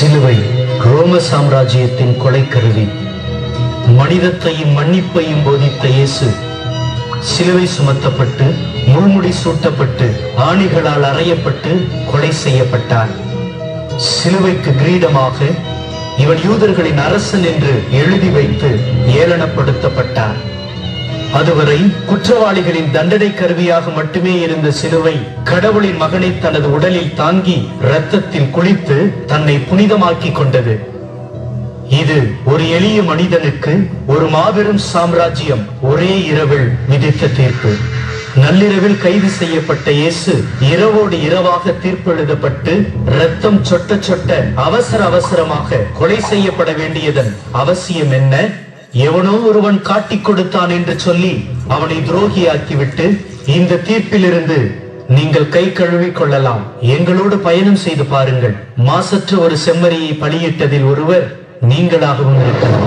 சிலுவை ரோம சாம்ராஜ்யத்தின் கொலைக்கருவி மனிதத்தையும் மன்னிப்பையும் போதித்த இயேசு சிலுவை சுமத்தப்பட்டு முள்முடி சூட்டப்பட்டு ஆணிகளால் அறையப்பட்டு கொலை செய்யப்பட்டார் சிலுவைக்கு கிரீடமாக இவன் யூதர்களின் அரசன் என்று எழுதி வைத்து ஏளனப்படுத்தப்பட்டார் அதுவரை குற்றவாளிகளின் தண்டனை கருவியாக மட்டுமே இருந்த சிலுவை கடவுளின் மகனை தனது உடலில் தாங்கி இரத்தத்தில் குளித்து தன்னை புனிதமாக்கிக் கொண்டது இது ஒரு எளிய மனிதனுக்கு ஒரு மாபெரும் சாம்ராஜ்யம் ஒரே இரவில் விதித்த தீர்ப்பு நள்ளிரவில் கைது செய்யப்பட்ட இயேசு இரவோடு இரவாக தீர்ப்பு எழுதப்பட்டு ரத்தம் சொட்ட சொட்ட அவசர அவசரமாக கொலை செய்யப்பட வேண்டியதன் அவசியம் என்ன எவனோ ஒருவன் காட்டிக் கொடுத்தான் என்று சொல்லி அவனை துரோகியாக்கிவிட்டு இந்த தீர்ப்பிலிருந்து நீங்கள் கை கழுவிக் கொள்ளலாம் எங்களோடு பயணம் செய்து பாருங்கள் மாசற்ற ஒரு செம்மறியை பலியிட்டதில் ஒருவர் நீங்களாகவும் இருக்கலாம்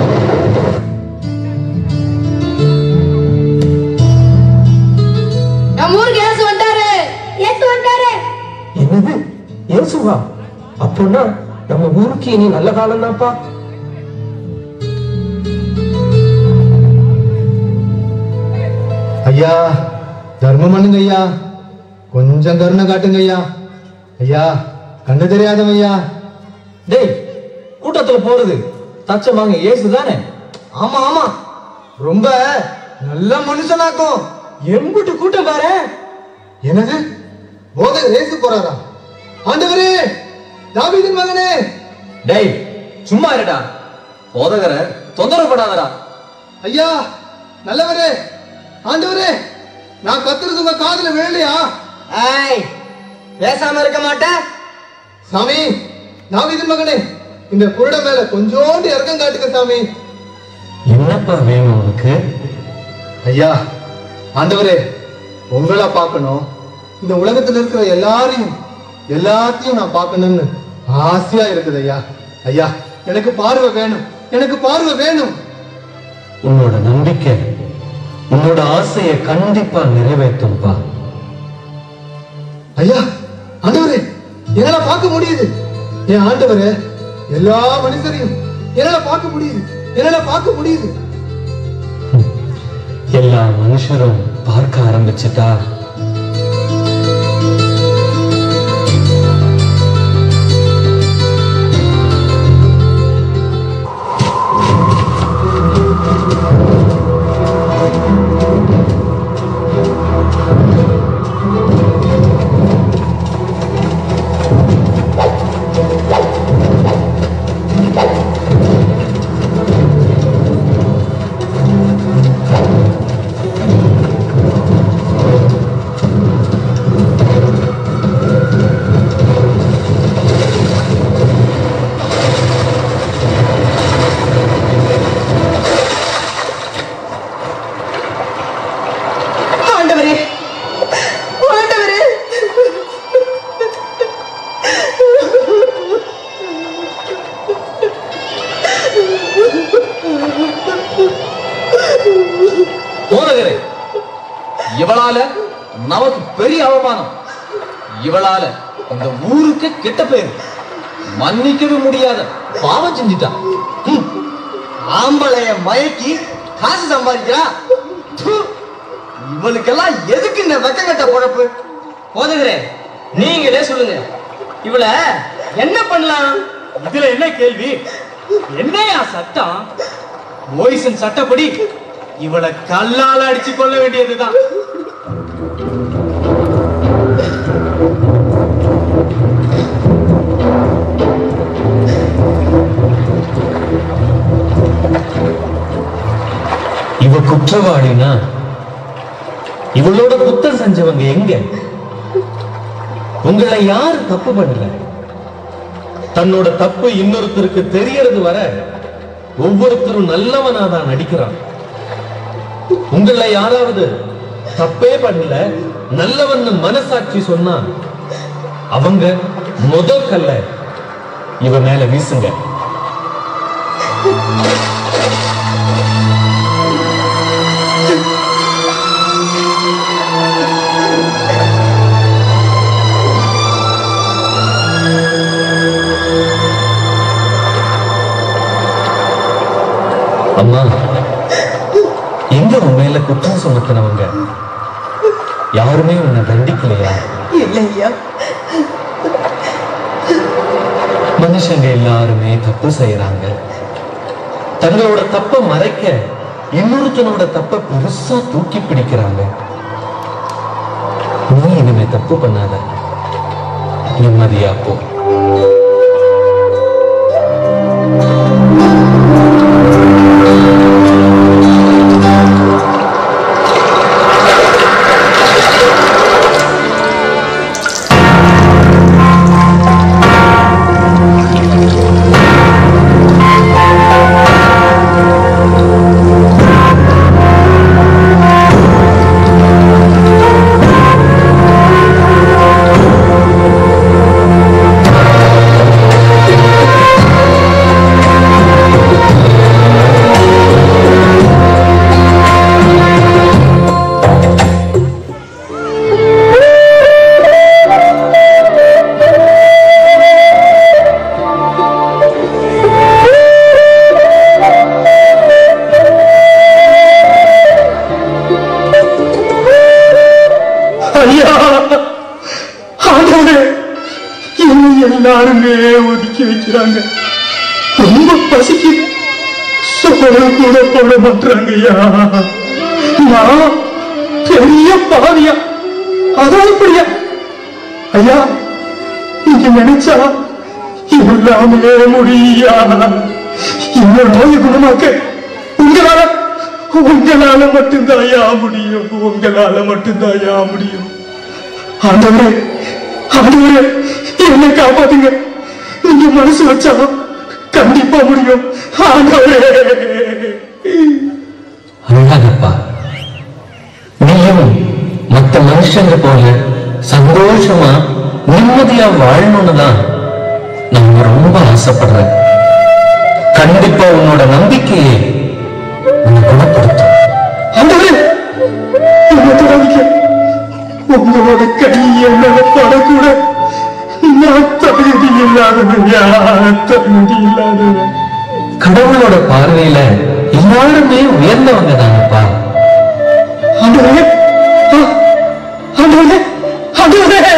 நம்ம ஊருக்கு ஏசு வந்தாரு ஏசு வந்தாரு என்னது இயேசுவா அப்போனா நம்ம ஊருக்கு இனி நல்ல காலம் தான்ப்பா ஐயா தர்மம் பண்ணுங்க ஐயா கொஞ்சம் கருணை காட்டுங்க ஐயா ஐயா கண்ணு தெரியாதவன் ஐயா டேய் கூட்டத்துல போறது தச்சமாங்க இயேசு தானே ஆமா ஆமா ரொம்ப நல்ல மனுஷனாக்கும் எம்புட்டு கூட்டம் பாரு என்னது போதை ரேசு போறாரா ஆண்டவரே தாவீதின் மகனே டேய் சும்மா இருடா போதகர தொந்தரவு படாதடா ஐயா நல்லவரே ஆண்டவரே நான் கத்துறது உங்க காதுல விழலையா ஏய் பேசாம இருக்க மாட்டேன் சாமி தாவீதின் மகனே இந்த குருட மேல கொஞ்சோண்டு இறக்கம் காட்டுங்க சாமி என்னப்பா வேணும் உனக்கு ஐயா ஆண்டவரே உங்களை பார்க்கணும் இந்த உலகத்துல இருக்கிற எல்லாரையும் எல்லாத்தையும் நான் பார்க்கணும்னு ஆசையா இருக்குது ஐயா ஐயா எனக்கு பார்வை வேணும் எனக்கு பார்வை வேணும் உன்னோட நம்பிக்கை உன்னோட ஆசையை கண்டிப்பா நிறைவேற்றும்பா ஐயா ஆண்டவரே என்னால பார்க்க முடியுது என் ஆண்டவரே எல்லா மனுஷரையும் என்னால பார்க்க முடியுது என்னால பார்க்க முடியுது எல்லா மனுஷரும் பார்க்க ஆரம்பிச்சிட்டா ஆண்டவரே ஆண்டவரே போதகரே இவளால நமக்கு பெரிய அவமானம் இவளால இந்த ஊருக்கு கெட்ட பேர் மன்னிக்கவே முடியாத பாவம் செஞ்சிட்டான் ஹம். ஆம்பளைய மயக்கி காசு சம்பாதிக்கிறா ப்பு. இவளுக்கெல்லாம் எதுக்கு இந்த வெக்கங்கட்ட பொழப்பு போதகரே நீங்களே சொல்லுங்க இவள என்ன பண்ணலாம் இதுல என்ன கேள்வி என்னையா சட்டம் மோயிசன் சட்டப்படி இவளை கல்லால அடிச்சு கொள்ள வேண்டியதுதான் இவ குற்றவாளினா இவளோட குத்தம் செஞ்சவங்க எங்க உங்களை யாரு தப்பு பண்ணல தன்னோட தப்பு இன்னொருத்தருக்கு தெரியறது வர ஒவ்வொருத்தரும் நல்லவனா தான் நடிக்கிறான் உங்களை யாராவது தப்பே பண்ணல நல்லவன்னு மனசாட்சி சொன்னா அவங்க முத கல்ல இவ மேல வீசுங்க அம்மா எங்க உன் மேல குற்றம் சுமத்தினவங்க யாருமே உன்னை தண்டிக்கலையா இல்லையா மனுஷங்க எல்லாருமே தப்பு செய்யறாங்க தங்களோட தப்ப மறைக்க இன்னொருத்தனோட தப்ப பெருசா தூக்கி பிடிக்கிறாங்க நீ இனிமே தப்பு பண்ணாத நிம்மதியா போ ஐயா ஆண்டவரே என்னை எல்லாருமே ஒதுக்கி வைக்கிறாங்க ரொம்ப பசிக்குது சோறு கூட போட மாட்டாங்க ஐயா நான் பெரிய பாவியா அதான் இப்படியா ஐயா நீங்க நினைச்சா எல்லாமே முடியா இந்த நோயை குணமாக்க உங்களால உங்களால மட்டும்தான் ஐயா முடியும் உங்களால மட்டும்தான் ஐயா முடியும் ஆண்டவரே ஆண்டவரே என்னை காப்பாத்துங்க நீங்க மனசு வச்சா கண்டிப்பா முடியும் ஆண்டவரே அழகப்பா நீயும் மத்த மனுஷங்க போல சந்தோஷமா நிம்மதியா வாழணும்னு தான் நான் ரொம்ப ஆசைப்படுறேன் கண்டிப்பா உன்னோட நம்பிக்கையை உன்னை குணப்படுத்தும் ஆண்டவரே என்னை தொடாதீங்க உங்களோட கை என்னோட படக்கூட நான் தகுதி இல்லாதவன் யார் தகுதி இல்லாதவன் கடவுளோட பார்வையில எல்லாருமே உயர்ந்தவங்க தானப்பா ஆண்டவரே ஆ, ஆண்டவரே ஆண்டவரே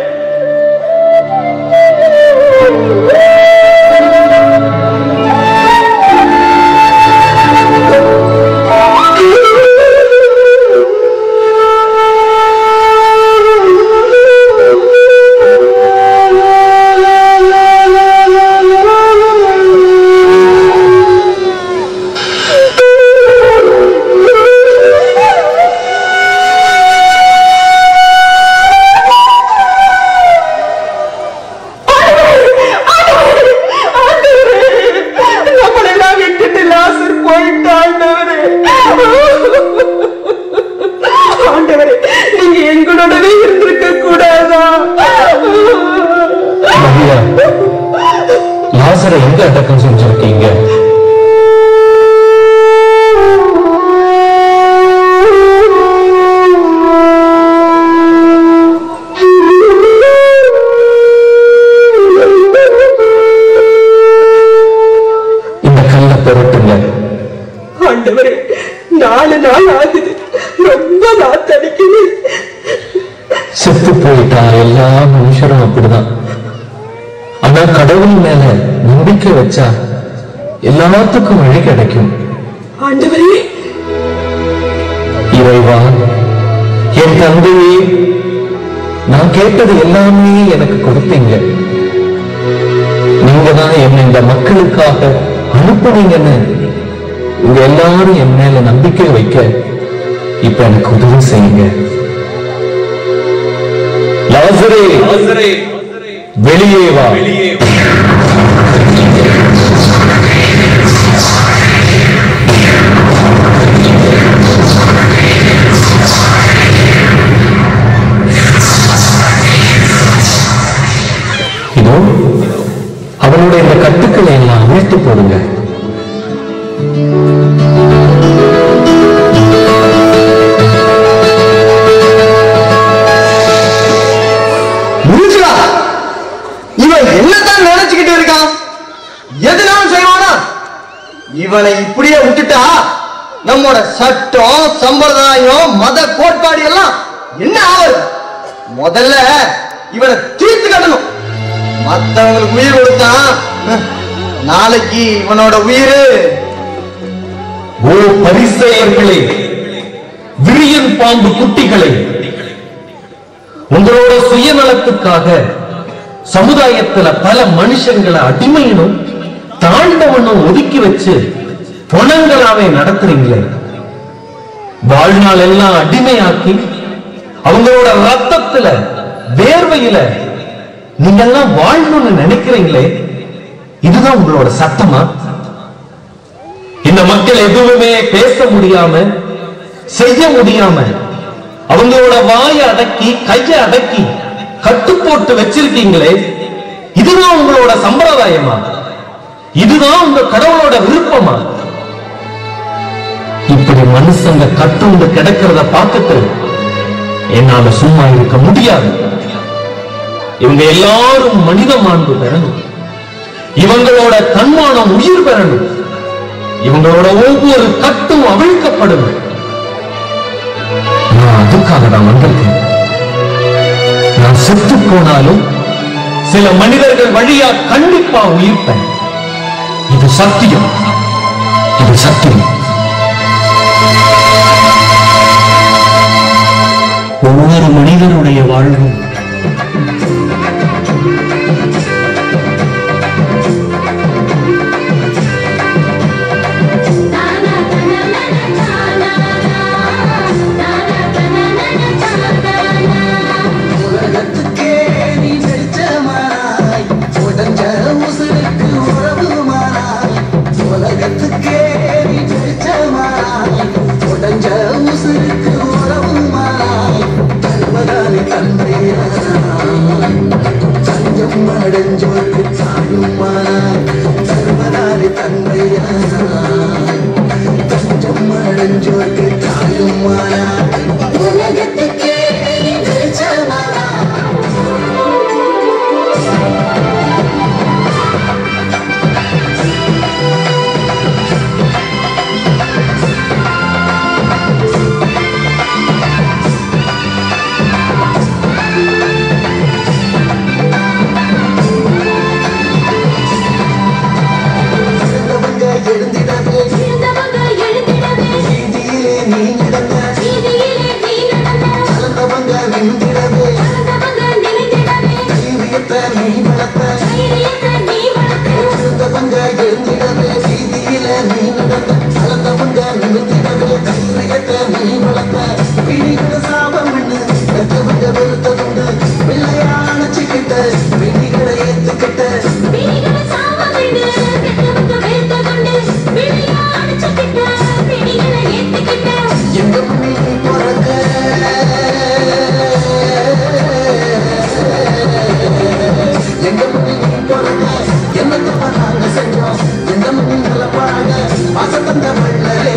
நம்மளெல்லாம் விட்டுட்டு லாசர் போயிட்டா ஆண்டவரே ஆண்டவரே நீங்க எங்களோடவே இருந்திருக்க கூடாதா மரியா லாசரை எங்க அடக்கம் செஞ்சிருக்கீங்க இந்த கல்லை புரட்டுங்க ஆண்டவரே நாலு நாள் ஆகுது ரொம்ப நாத்தடிக்குது செத்து போயிட்டா எல்லா மனுஷரும் அப்படிதான் ஆனா கடவுள் மேல நம்பிக்கை வச்சா எல்லாத்துக்கும் வழி கிடைக்கும் ஆண்டவரே இறைவா என் தந்தையே நான் கேட்டது எல்லாமே எனக்கு கொடுத்தீங்க நீங்க தான் என்னை இந்த மக்களுக்காக அனுப்புனீங்கன்னு உங்க எல்லாரும் என் மேல நம்பிக்கை வைக்க இப்ப எனக்கு உதவி செய்யுங்க லாசரே வெளியே வா இதோ அவனுடைய இந்த கட்டுக்களை எல்லாம் அவிழ்த்து போடுங்க முடிச்சுடா இவன் என்னதான் நினைச்சுக்கிட்டு இருக்கான் எதுனாலும் செய்வானா இவனை இப்படி இப்படியே விட்டுட்டா நம்மோட சட்டம் சம்பிரதாயம் மத கோட்பாடு எல்லாம் என்ன ஆகுது முதல்ல இவனை தீர்த்து கட்டணும் மத்தவங்களுக்கு உயிர் கொடுத்தான் ஹம், நாளைக்கு இவனோட உயிர் ஓ பரிசெயர்களே விரியன் பாம்பு குட்டிகளே உங்களோட சுயநலத்துக்காக சமுதாயத்துல பல மனுஷங்களை அடிமையினும் தாண்டவனும் ஒதுக்கி வச்சு பொணங்களாவே நடத்துறீங்களே வாழ்நாள் எல்லாம் அடிமையாக்கி அவங்களோட ரத்தத்துல வேர்வையில நீங்கெல்லாம் வாழணும்னு நினைக்கிறீங்களே இதுதான் உங்களோட சத்தமா இந்த மக்கள் எதுவுமே பேச முடியாம செய்ய முடியாம அவங்களோட வாயை அடக்கி கையை அடக்கி கட்டு போட்டு வச்சிருக்கீங்களே இதுதான் உங்களோட சம்பிரதாயமா இதுதான் உங்க கடவுளோட விருப்பமா இப்படி மனுஷங்க கட்டுண்டு கிடக்கிறத பார்த்துட்டு என்னால சும்மா இருக்க முடியாது இவங்க எல்லாரும் மனித மாண்பு பெறணும் இவங்களோட தன்மானம் உயிர் பெறணும் இவங்களோட ஒவ்வொரு கட்டும் அவிழ்க்கப்படும் நான் அதுக்காக தான் வந்திருக்கேன் நான் செத்து போனாலும் சில மனிதர்கள் வழியா கண்டிப்பா உயிர்ப்பேன் இது சத்தியம் இது சத்தியம் ஒவ்வொரு மனிதனுடைய வாழ்வும் உலகத்துக்கே நீ வெளிச்சமானாய் உடஞ்ச உசுருக்கு உறவுமானாய் உலகத்துக்கே நீ வெளிச்சமானாய் உடஞ்ச உசுருக்கு உறவுமானாய் தன்மதானி தன்மையானாய் தஞ்சம் அடைஞ்சோருக்கு தாயுமானாய் தர்மதானி தன்மையானாய் தஞ்சம் அடைஞ்சோருக்கு தாயுமானாய் உலகத்துக்கே நீ வெளிச்சமானாய் எழுந்தவங்க எழுந்திடவே வீதியிலே நீ நடந்த கலந்தவங்க விழுந்திடவே தைரியத்தை நீ வளர்த்த எழுந்தவங்க எழுந்திடவே வீதியிலே நீ நடந்த கலந்தவங்க விழுந்திடவே தைரியத்தை நீ வளர்த்த பிடிக்கிற சாபம் என்ன பெற்றவங்க வெறுத்ததுண்டு பிள்ளையா அணைச்சிக்கிட்ட பிடிகளை ஏத்துக்கிட்ட எங்க மண்ணி நீ பிறக்க எங்க மண்ணி நீ பிறக்க என்ன தப்பா நாங்க செஞ்சோம் எந்த மண்ணி நல்ல பாருங்க வாசம் தந்த மண்ணலே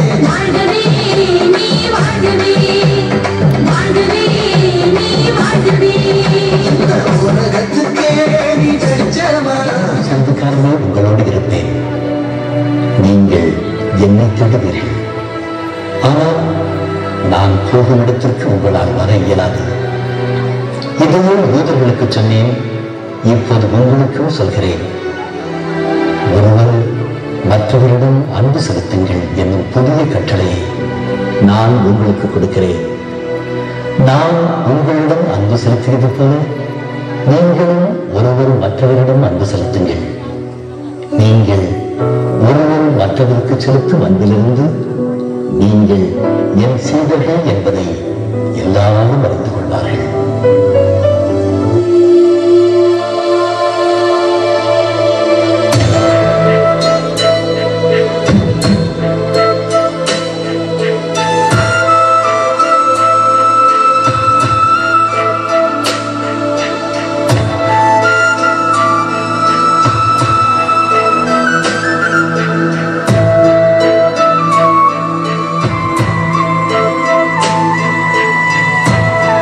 இந்த உலகத்துக்கே நீ ஜெயிச்ச மரம் சந்துக்காரனே உங்களோடு இருப்பேன் நீங்கள் என்னை தேடுவீர்கள் ஆனால் நான் போகும் இடத்திற்கு உங்களால் வர இயலாது இதையும் யூதர்களுக்கு சொன்னேன் இப்போது உங்களுக்கும் சொல்கிறேன் ஒருவர் மற்றவரிடம் அன்பு செலுத்துங்கள் என்னும் புதிய கட்டளையை நான் உங்களுக்கு கொடுக்கிறேன் நான் உங்களிடம் அன்பு செலுத்தியது போல நீங்களும் ஒருவர் மற்றவரிடம் அன்பு செலுத்துங்கள் நீங்கள் ஒருவர் மற்றவருக்கு செலுத்தும் அன்பிலிருந்து நீங்கள் என் சீடர்கள் என்பதை எல்லாரும் அறிந்து கொள்வார்கள் உலகத்துக்கே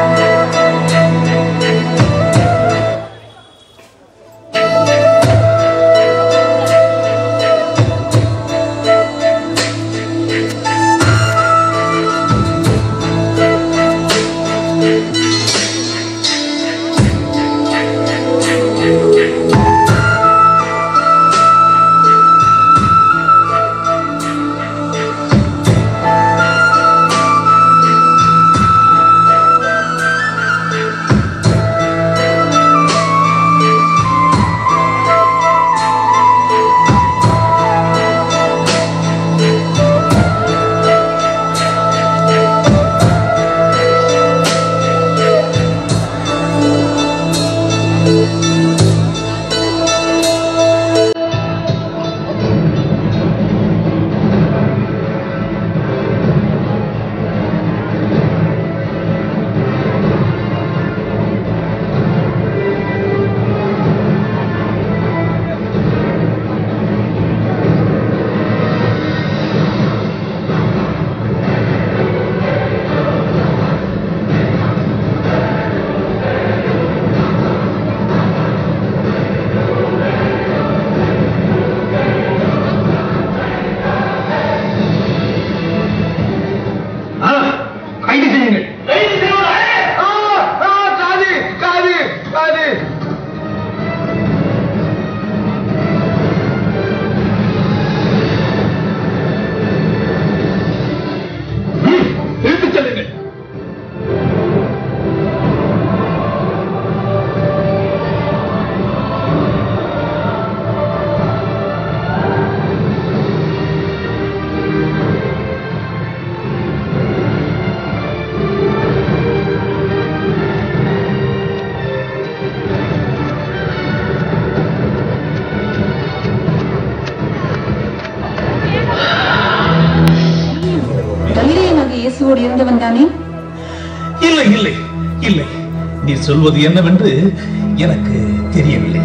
இயேசுவோடு இருந்தவன் தானே இல்லை இல்லை இல்லை நீ சொல்வது என்னவென்று எனக்கு தெரியவில்லை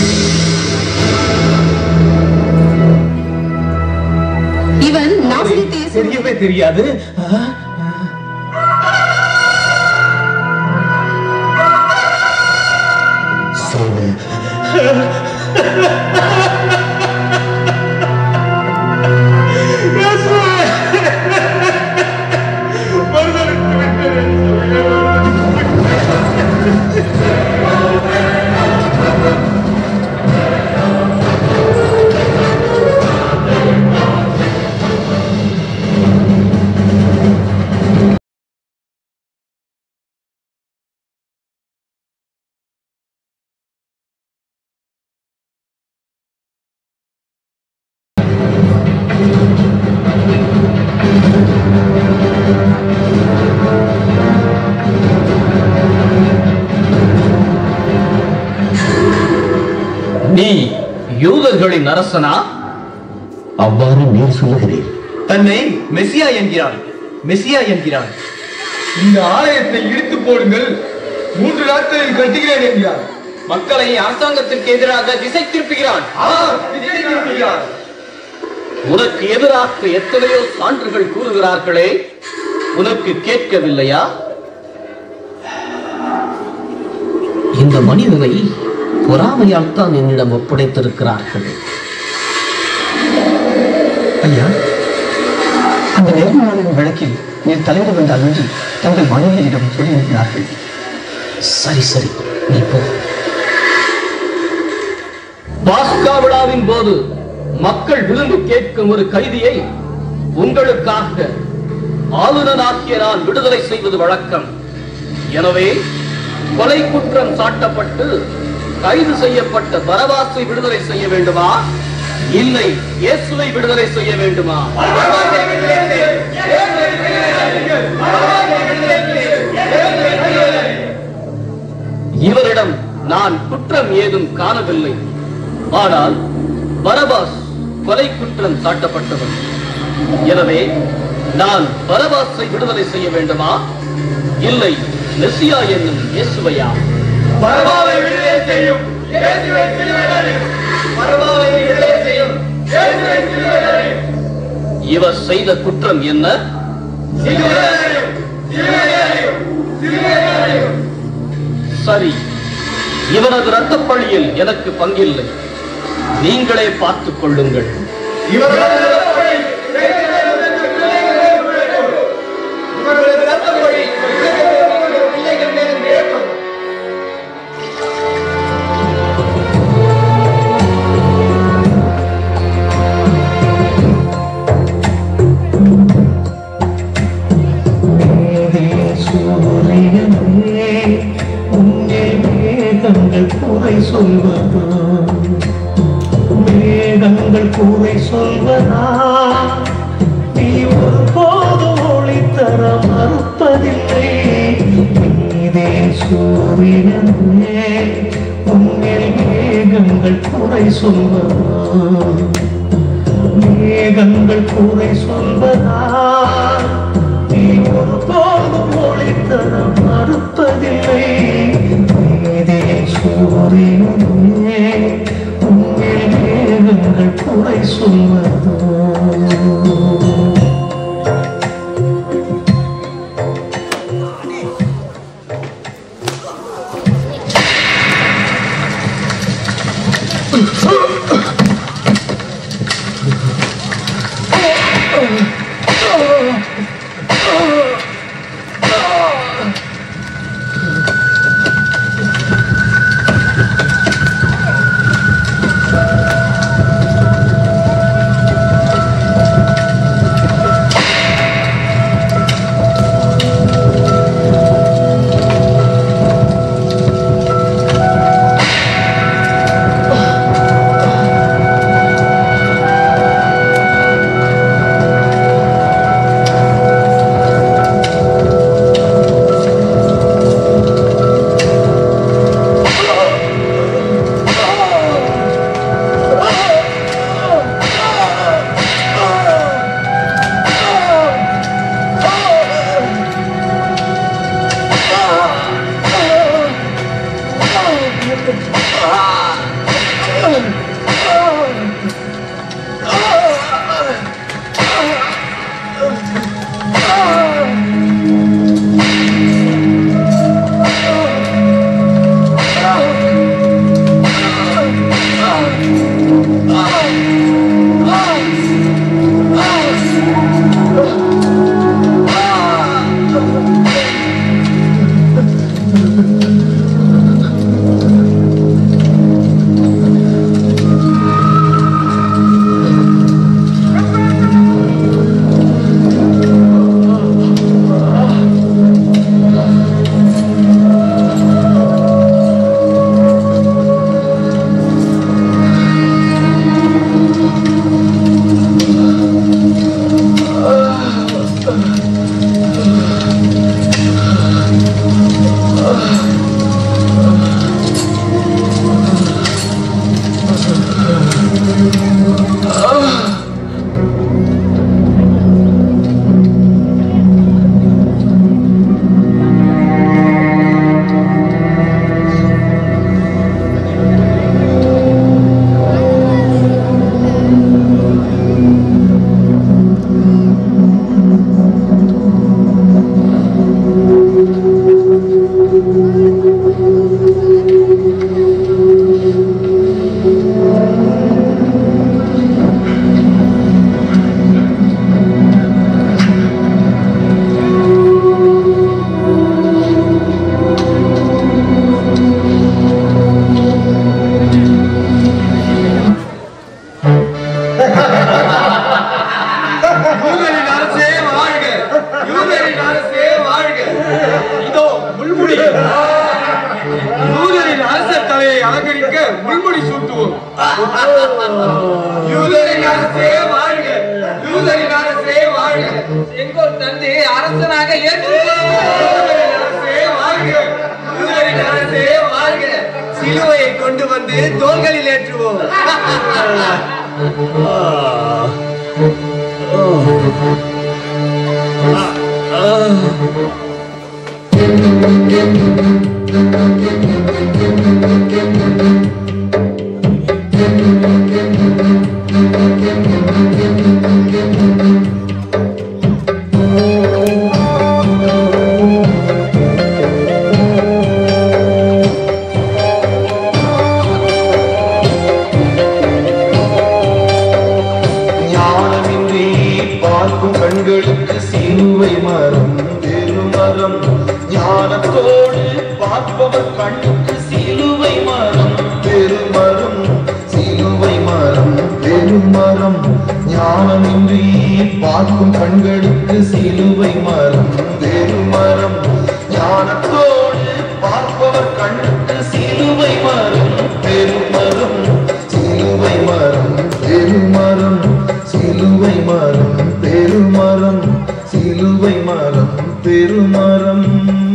இவன் நாசரேத்து இயேசு தெரியவே தெரியாது ஆ? சொல்லு நீ யூதர்களின் அரசனா அவ்வாறு நீர் சொல்லுகிறீர் தன்னை மெசியா என்கிறான் மெசியா என்கிறான் இந்த ஆலயத்தை இடித்து போடுங்கள் மூன்று நாட்களில் கட்டுகிறேன் என்கிறார் மக்களை அரசாங்கத்திற்கு எதிராக திசை திருப்புகிறான் உனக்கு எதிராக எத்தனையோ சான்றுகள் கூறுகிறார்களே உனக்கு கேட்கவில்லையா இந்த மனிதனை பொறாமையால் தான் என்னிடம் ஒப்படைத்திருக்கிறார்கள் ஐயா அந்த நேர்மையாளரின் வழக்கில் நீர் தலையிட வேண்டாம் என்று தங்கள் மனைவியிடம் சொல்லியிருக்கிறார்கள் சரி சரி நீ போ பாஸ்கா விழாவின் போது மக்கள் விரும்பி கேட்கும் ஒரு கைதியை உங்களுக்காக ஆளுநனாகிய நான் விடுதலை செய்வது வழக்கம் எனவே கொலை குற்றம் சாட்டப்பட்டு கைது செய்யப்பட்ட பரவாசை விடுதலை செய்ய வேண்டுமா இல்லை இயேசுவை விடுதலை செய்ய வேண்டுமா இவரிடம் நான் குற்றம் ஏதும் காணவில்லை ஆனால் பரபாஸ் கொலை குற்றம் சாட்டப்பட்டவன் எனவே நான் பரபாஸை விடுதலை செய்ய வேண்டுமா இல்லை மெஸ்ஸியா என்னும் இயேசுவையா பரவாவை விடுதலை செய்யும் இயேசுவை சிலுவையில் பரவாவை விடுதலை செய்யும் இயேசுவை சிலுவையில் இவர் செய்த குற்றம் என்ன சிலுவையில் சிலுவையில் சிலுவையில் சரி இவரது இரத்தப்பழியில் எனக்கு பங்கில்லை நீங்களே பார்த்துக் கொள்ளுங்கள் இவர்களது ரத்தப்பழி இவர்களது ரத்தப்பழி பிள்ளைகள் மேல் இறக்கும் சூரியனே உங்கே மேகங்கள் குறை சொல்வதா மேகங்கள் குறை சொல்வதா நீ ஒருபோது ஒளி தர மறுப்பதில்லை நீதே சூரியனே உங்கள் மேகங்கள் குறை சொல்வதா மேகங்கள் குறை சொல்வதா நீ ஒருபோதும் ஒளித்தர மறுப்பதில்லை நீதே சூரியனே உங்கள் மேகங்கள் குறை சொல்வதா ஆ யூதரின் அரசே வாழ்க யூதரின் அரசே வாழ்க இதோ முள்முடி யூதரின் அரச தலையை அலங்கரிக்க முள்முடி சூட்டுவோம் யூதரின் அரசே வாழ்க யூதரின் அரசே வாழ்க எங்கோல் தந்தை அரசனாக ஏற்றுக்கொள்ளும் யூதரின் அரசே வாழ்க யூதரின் அரசே வாழ்க சிலுவையை கொண்டு வந்து தோள்களில் ஏற்றுவோம் ஞானமின்றி பார்க்கும் கண்களுக்கு சிலுவை மரம் பெருமரம் ஞானத்தோடு பார்ப்பவர் கண்ணுக்கு சிலுவை மரம் பெருமரம் சிலுவை மரம் பெருமரம் ஞானமின்றி பார்க்கும் கண்களுக்கு சிலுவை மரம் பெருமரம் ஞானத்தோடு பார்ப்பவர் கண்ணுக்கு சிலுவை மரம் பெருமரம் சிலுவை மரம் பெருமரம் சிலுவை மரம் பெருமரம் சிலுவை மரம் பெருமரம்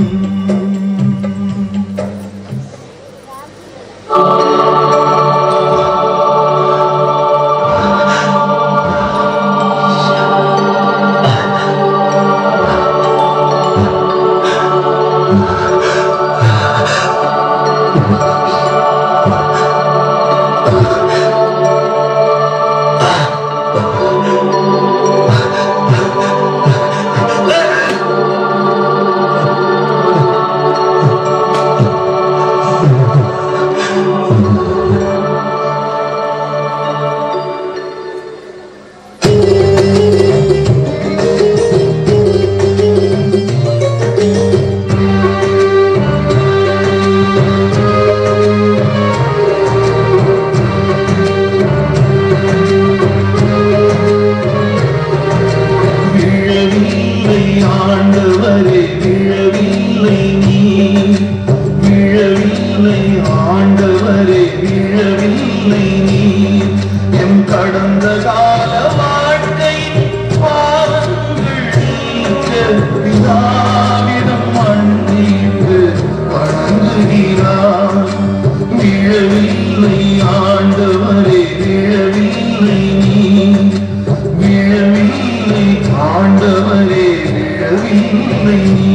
விழவில்லை ஆண்டவரே விழவில்லை நீ விழவில்லை ஆண்டவரே விழவில்லை நீ எம் கடந்த கால வாழ்க்கை பாவங்கள் நீக்க பிதாவிடம் மன்னிப்பு வணங்குகிறார் விழவில்லை ஆண்டவரே விழவில்லை நீ விழவில்லை ஆண்டவரே விழவில்லை நீ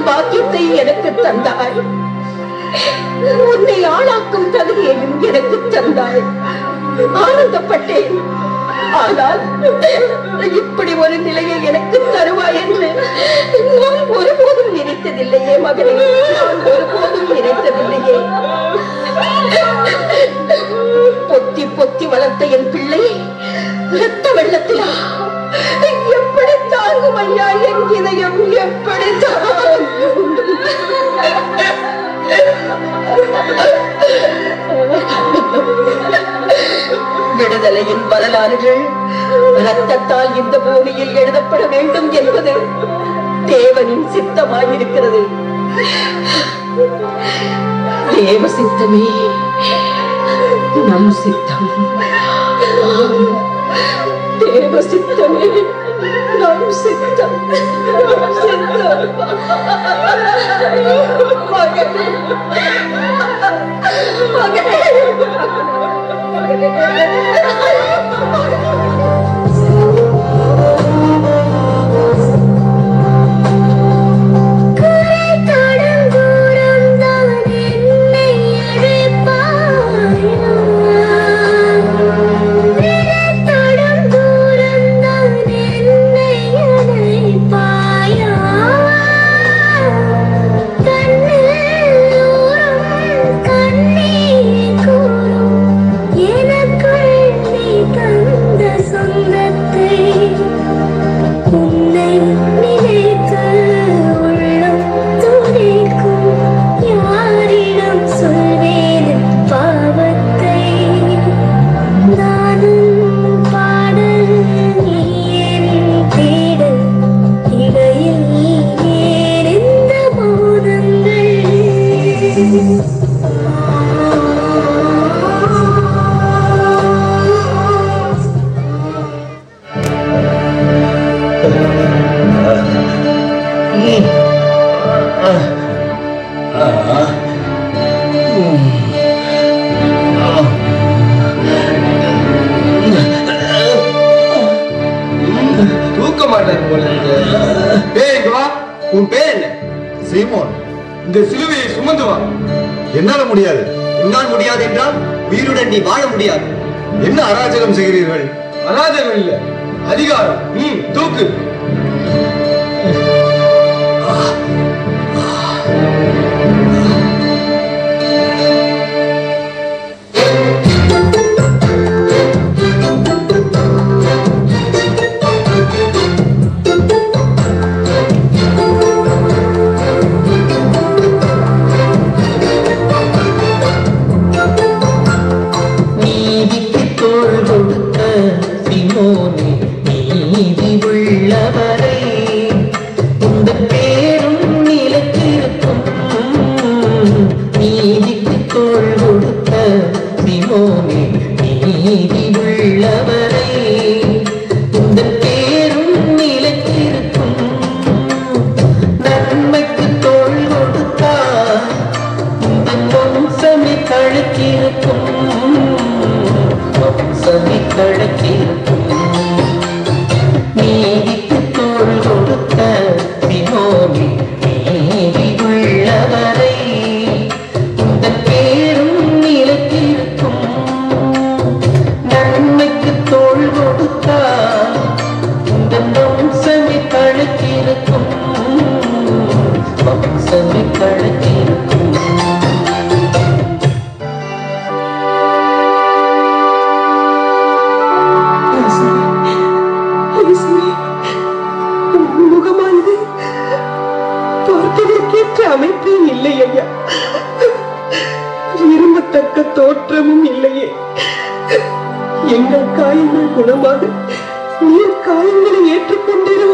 பாக்கியத்தை எனக்கு தந்தாய் உன்னை ஆளாக்கும் தகுதியையும் எனக்கு தந்தாய் ஆனந்தப்பட்டேன் ஆனால் இப்படி ஒரு நிலையை எனக்கு தருவாய் என்று நான் ஒருபோதும் நினைத்ததில்லையே மகனே நான் ஒருபோதும் நினைத்ததில்லையே பொத்தி பொத்தி வளர்த்த என் பிள்ளை ரத்த வெள்ளத்திலா எப்படி தாங்கும் ஐயா என் இதயம் எப்படி தாங்கும் விடுதலையின் வரலாறுகள் ரத்தத்தால் இந்த பூமியில் எழுதப்பட வேண்டும் என்பது தேவனின் சித்தமாயிருக்கிறது தேவ சித்தமே நம் சித்தம் ஆம், தேவ சித்தமே நம் சித்தம் நம் சித்தம் மகனே மகனே உன்னை நினைத்து உள்ளம் துடிக்கும் யாரிடம் சொல்வேன் பாவத்தை நானும் பாடல் நீ என் தேடல் இடையில் ஏன் இந்த மௌனங்கள் தூக்க மாட்டேன் போல இருக்கு. ஏய் இங்க வா உன் பேர் என்ன சீமோன் இந்த சிலுவையை சுமந்து வா என்னால முடியாது உன்னால் முடியாது என்றால் உயிருடன் நீ வாழ முடியாது என்ன அராஜகம் செய்கிறீர்கள் அராஜகம் இல்ல அதிகாரம் ம் தூக்கு நீதிக்கு தோள் கொடுத்த சிமோனே நீதி உள்ளவரை இந்த பேரும் நிலைத்திருக்கும் நீதிக்கு தோள் கொடுத்த சிமோனே நீதி உள்ளவரை இந்த பேரும் நிலைத்திருக்கும் நன்மைக்கு தோள் கொடுத்தார் இந்த வம்சமே கழுக்கிருக்கும் வம்சமே கழுக்கிருக்கும் நீதிக்கு தோள் கொடுத்த சிமோனி நீதி உள்ளவரை இந்த பேரும் நிலைத்திருக்கும் நன்மைக்கு தோள் கொடுத்தார் இந்த வம்சமே கழுக்கிருக்கும் வம்சமே கழுக்கிருக்கும் இயேசுவே, உன் முகமானது பார்ப்பதற்கேற்ற அமைப்பே இல்லை ஐயா விரும்பத்தக்க தோற்றமும் இல்லையே எங்கள் காயங்கள் குணமாக நீர் காயங்களை ஏற்றுக்கொண்டீரோ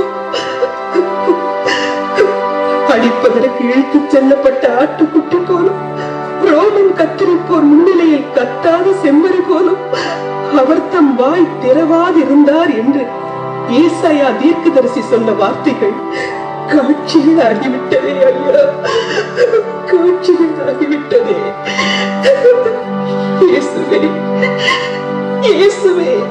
அடிப்பதற்கு இழுத்துச் செல்லப்பட்ட ஆட்டுக்குட்டி போலும் ரோமன் கத்தரிப்போர் முன்னிலையில் கத்தாத செம்மறி போலும் அவர் தம் வாய் திறவாதிருந்தார் என்று ஏசாயா தீர்க்கதரிசி சொன்ன வார்த்தைகள் காட்சிகள் ஆகிவிட்டதே ஐயா காட்சிகள் ஆகிவிட்டதே இயேசுவே இயேசுவே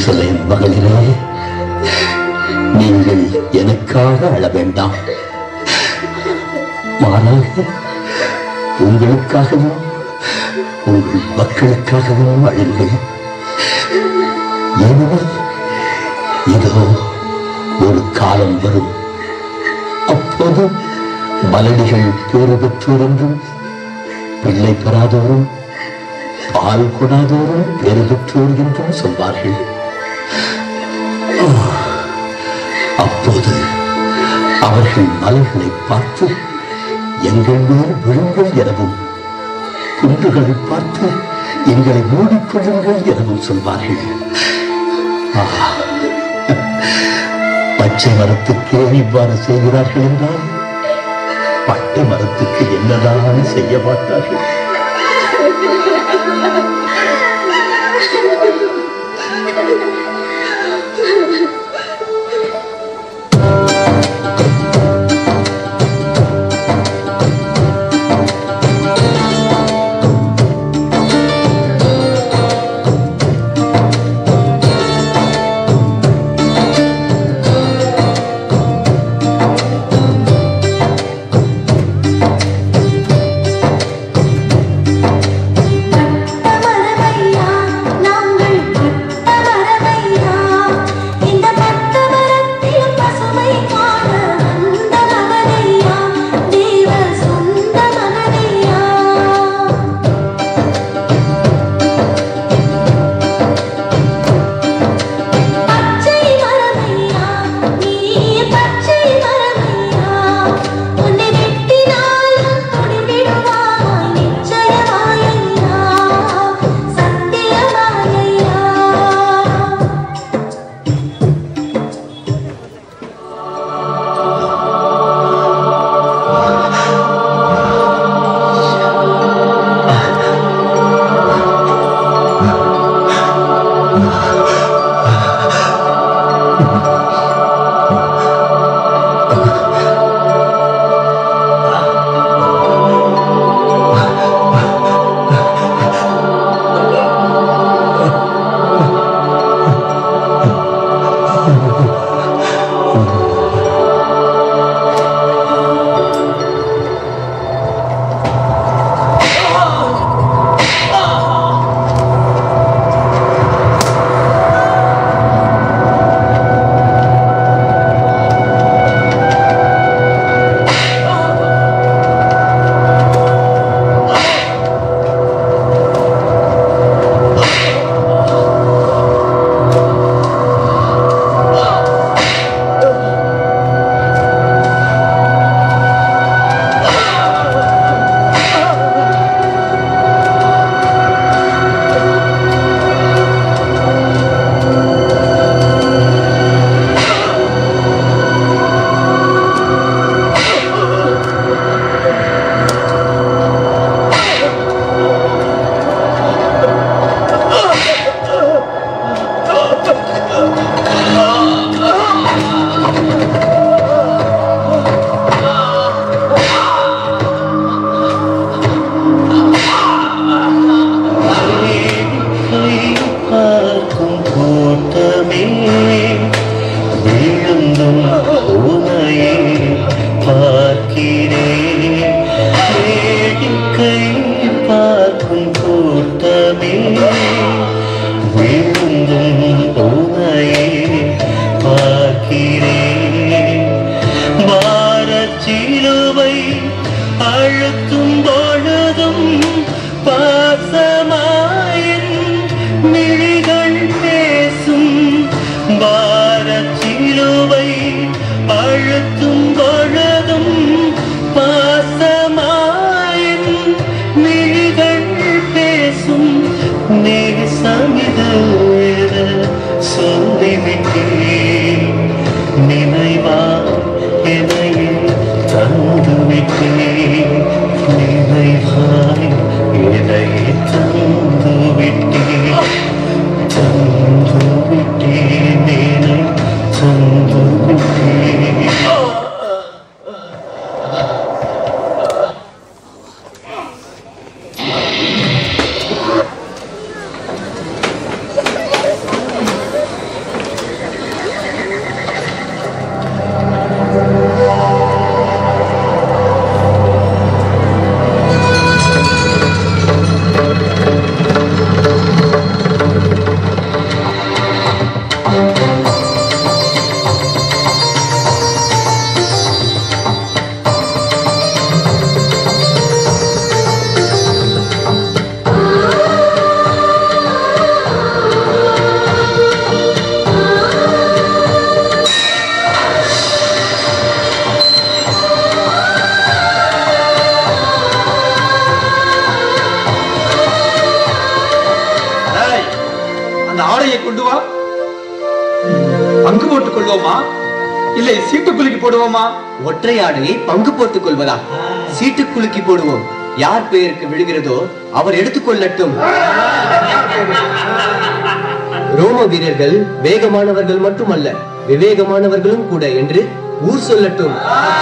எருசலேம் மகளிரே நீங்கள் எனக்காக அழ வேண்டாம் மாறாக உங்களுக்காகவும் உங்கள் மக்களுக்காகவும் அழுங்கள் ஏனெனில் இதோ ஒரு காலம் வரும் அப்போது மலடிகள் பேறு பெற்றோர் என்றும் பிள்ளை பெறாதோரும் பால் கொடாதோரும் பேறு பெற்றோர் என்றும் சொல்வார்கள் அப்போது அவர்கள் மலைகளை பார்த்து எங்கள் மேல் விழுங்கள் எனவும் குன்றுகளை பார்த்து எங்களை மூடிக்கொள்ளுங்கள் எனவும் சொல்வார்கள் ஆஹா பச்சை மரத்துக்கே இவ்வாறு செய்கிறார்கள் என்றால் பட்டை மரத்துக்கு என்னதான் செய்ய மாட்டார்கள் மரமையா நாங்கள் பட்ட மரமையா இந்த பட்ட மரத்தில் பசுமை காண வந்த மகனையா தேவ சொந்த மகனையா பச்சை மரமையா நீ பச்சை மரமையா உன்னை வெட்டினாலும் துடிவிடுவாய் நிச்சயமாயையா சத்தியமாயையா பார்க்கும் கூட்டமே விழுந்தும் உனையே பார்க்கிறேன் வேடிக்கை பார்க்கும் கூட்டமே விழுந்தும் உனையே பார்க்கிறேன் வாரச்சிலுவை அழுத்தும் பொழுதும் பாசமாயின் மிழிகள் பேசும் வாரச்சிலுவை அழுத்தும் பொழுதும் பாசமாயின் மிழிகள் பேசும் நேசமிது ஆடையை கொண்டு வா பங்கு போட்டுக் கொள்வோமா இல்லை சீட்டுக்குலுக்கி போடுவோமா ஒற்றை ஆடையை பங்கு போட்டுக் கொள்வதா சீட்டு குலுக்கி போடுவோம் யார் பெயருக்கு விழுகிறதோ அவர் எடுத்துக்கொள்ளட்டும் ரோம வீரர்கள் வேகமானவர்கள் மட்டுமல்ல விவேகமானவர்களும் கூட என்று ஊர் சொல்லட்டும்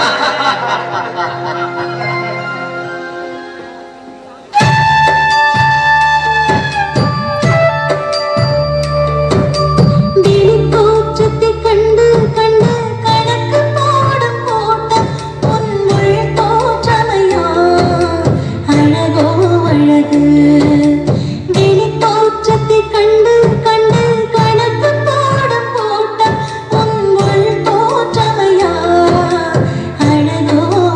வெளித்தோற்றத்தை கண்டு கண்டு கணக்கு போடும் போட்ட பொன்முள் தோற்றமையா அழகோ அழகு வெளித்தோற்றத்தை கண்டு கண்டு கணக்கு போடும் போட்ட பொன்முள் தோற்றமையா அழகோ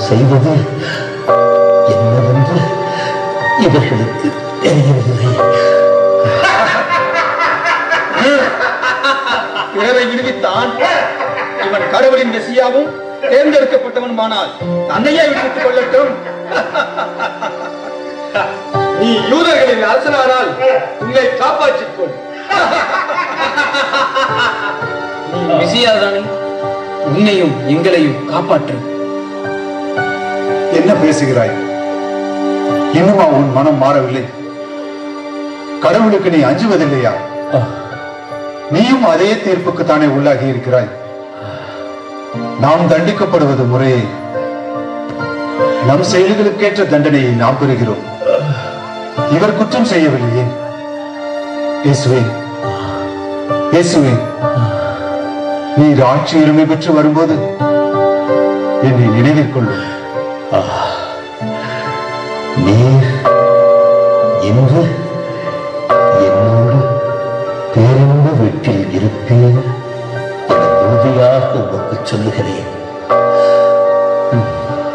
செய்வது என்னவென்று இவர்களுக்கு தெரியவில்லை பிறரை விடுவித்தான் இவன் கடவுளின் மெசியாவும் தேர்ந்தெடுக்கப்பட்டவனுமானால் தன்னையே விடுவித்துக் கொள்ளட்டும் நீ யூதர்களின் அரசனானால் உன்னை காப்பாற்றிக் கொள் நீ மெசியாதானே உன்னையும் எங்களையும் காப்பாற்று என்ன பேசுகிறாய் இன்னுமா உன் மனம் மாறவில்லை கடவுளுக்கு நீ அஞ்சுவதில்லையா நீயும் அதே தீர்ப்புக்கு தானே உள்ளாகி இருக்கிறாய் நாம் தண்டிக்கப்படுவது முறையே நம் செயல்களுக்கேற்ற தண்டனையை நாம் பெறுகிறோம் இவர் குற்றம் செய்யவில்லையே இயேசுவே இயேசுவே நீர் ஆட்சி உரிமை பெற்று வரும்போது என்னை நினைவில் கொள்ளும் நீர் இன்று என்னோடு பேரின்ப வீட்டில் இருப்பீர் என உறுதியாக உமக்கு சொல்லுகிறேன் ம்.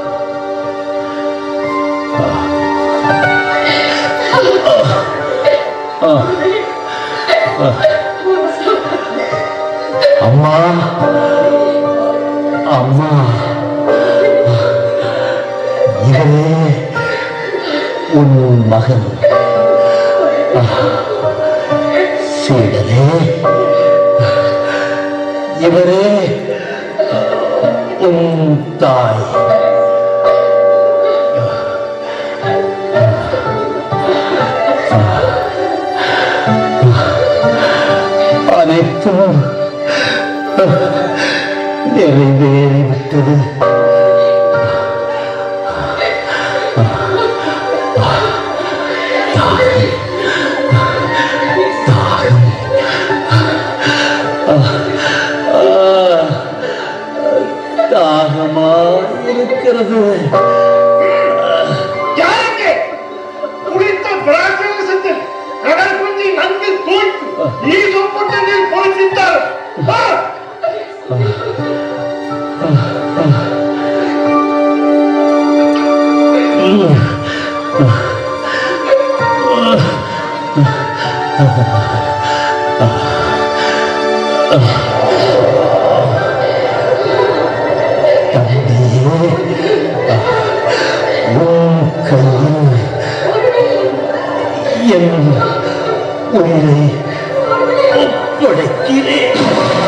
ஆ. ஆ. ஆ. அம்மா அம்மா இவனே உன் மகன் ஆ, சீடனே இவரே உன் தாய் அனைத்தும் நிறைவேறிவிட்டது தாகமா இருக்கிறது யாருக்கு குடித்த பிராசத்தில் கடல் குஞ்சி நன்கு தோய்த்து நீ சொப்பட்ட நீர் பொழித்தார் உன் கையில் என் உயிரை ஒப்படைக்கிறேன்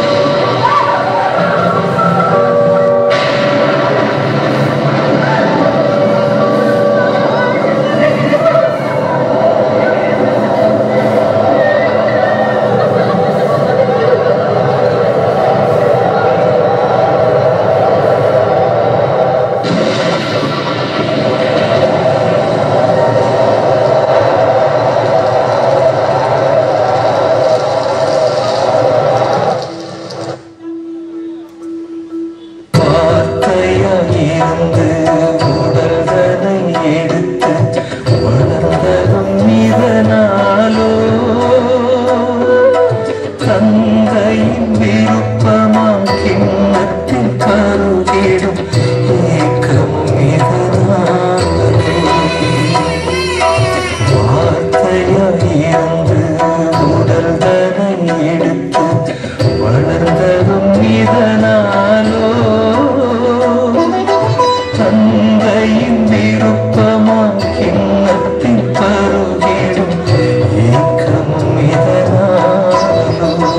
வார்த்தையாயிருந்து உடல்தனை எடுத்து வளர்ந்ததும் இதனாலோ தந்தையின் விருப்பமாம் கிண்ணத்தில் கருகிடும் ஏக்கமும் இதனாலோ வார்த்தையாயிருந்து உடல்தனை எடுத்து வளர்ந்ததும் இதனாலோ தந்தையின் விருப்பமாம் கிண்ணத்தில் பருகிடும் ஏக்கமும் இதனாலோ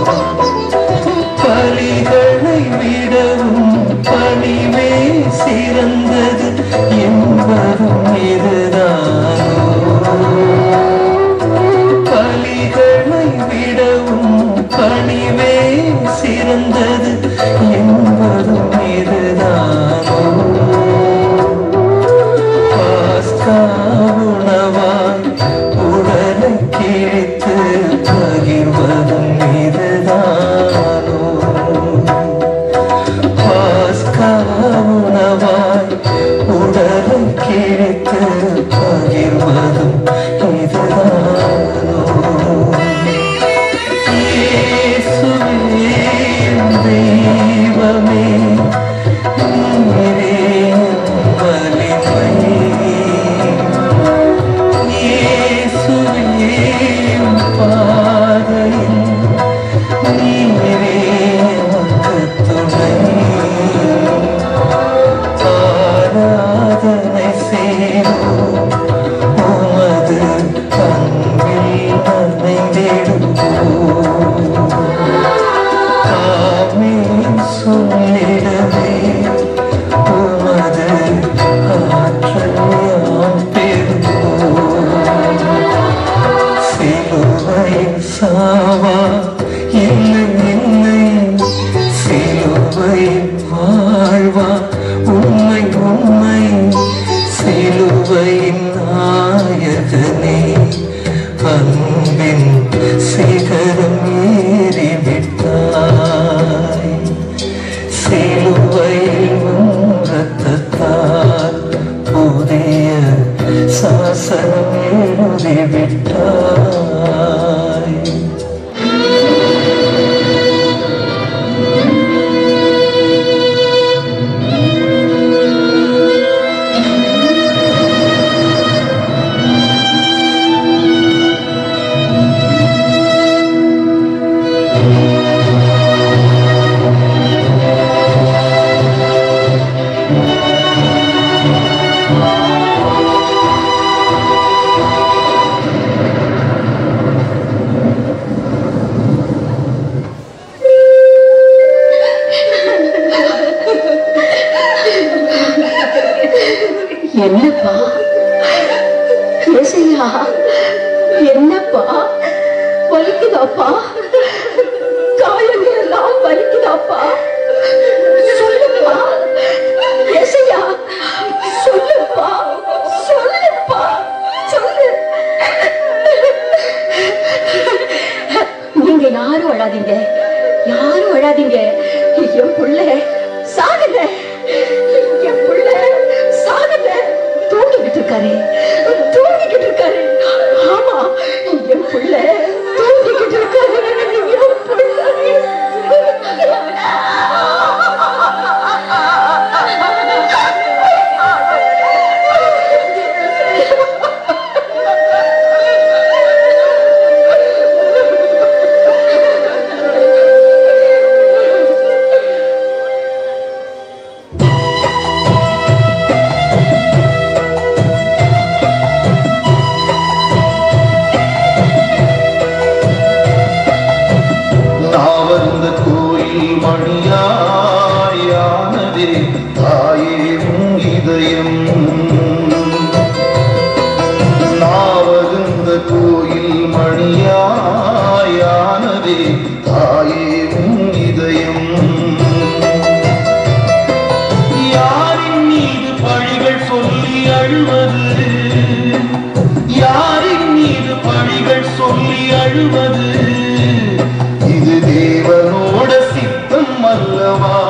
பலிகளை விடவும் பணிவே சிறந்தது என்பதும் இதுதானோ பலிகளை விடவும் பணிவே சிறந்தது என்பதும் இதுதானோ பாஸ்கா உணவாய் உடலை கிழித்து பகிர்வதும் இதுதானோ பாஸ்கா உணவாய் உடலை கிழித்து பகிர்வதும் இதுதானோ இயேசுவே என்னப்பா ஏசையா என்னப்பா வலிக்குதாப்பா காயங்கள் எல்லாம் வலிக்குதாப்பா சொல்லுப்பா ஏசையா சொல்லுப்பா சொல்லுப்பா சொல்லு நீங்க யாரும் அழாதீங்க யாரும் அழாதீங்க என் புள்ள சாகல என் புள்ள சாகல தூங்கிக்கிட்டு இருக்காரு தூங்கிக்கிட்டு இருக்காரு ஆமா என் புள்ள தூங்கிக்கிட்டு இருக்காரு என் நாவருந்த கோயில் மணியாயானதே தாயே உன் இதயம் நாவருந்த கோயில் மணியாயானதே தாயே உன் இதயம் யாரின் மீது பழிகள் சொல்லி அழுவது யாரின் மீது பழிகள் சொல்லி அழுவது இது தேவனோட சித்தம் அல்லவா